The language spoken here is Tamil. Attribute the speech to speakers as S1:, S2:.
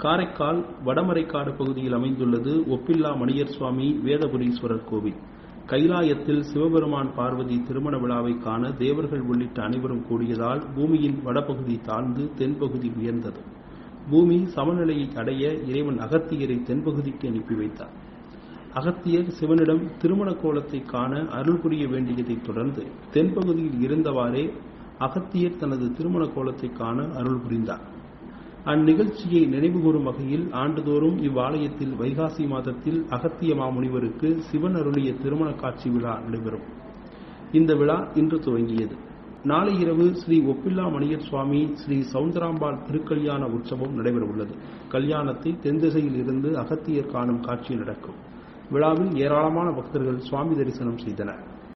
S1: காரைக்கால் வடமரைக்காடு பகுதியில் அமைந்துள்ளது ஒப்பில்லா மணியர் சுவாமி வேதபுரீஸ்வரர் கோவில் கைலாயத்தில் சிவபெருமான் பார்வதி திருமண விழாவை காண தேவர்கள் உள்ளிட்ட அனைவரும் கூடியதால் பூமியின் வடபகுதி தாழ்ந்து தென்பகுதி உயர்ந்தது பூமி சமநிலையை அடைய இறைவன் அகத்தியரை தென்பகுதிக்கு அனுப்பி வைத்தார் அகத்தியர் சிவனிடம் திருமண கோலத்தை காண அருள் புரிய வேண்டியதைத் தொடர்ந்து தென்பகுதியில் இருந்தவாறே அகத்தியர் தனது திருமண கோலத்தை காண அருள் புரிந்தார் அந்நிகழ்ச்சியை நினைவுகூரும் வகையில் ஆண்டுதோறும் இவ்வாலயத்தில் வைகாசி மாதத்தில் அகத்திய மாமுனிவருக்கு சிவன் அருளிய திருமண காட்சி விழா நடைபெறும் இந்த விழா இன்று துவங்கியது நாளை இரவு ஸ்ரீ ஒப்பில்லா மணியர் சுவாமி ஸ்ரீ சவுந்தராம்பாள் திருக்கல்யாண உற்சவம் நடைபெறவுள்ளது கல்யாணத்தை தென் திசையில் இருந்து அகத்தியர் காணும் காட்சி நடக்கும் விழாவில் ஏராளமான பக்தர்கள் சுவாமி தரிசனம் செய்தனர்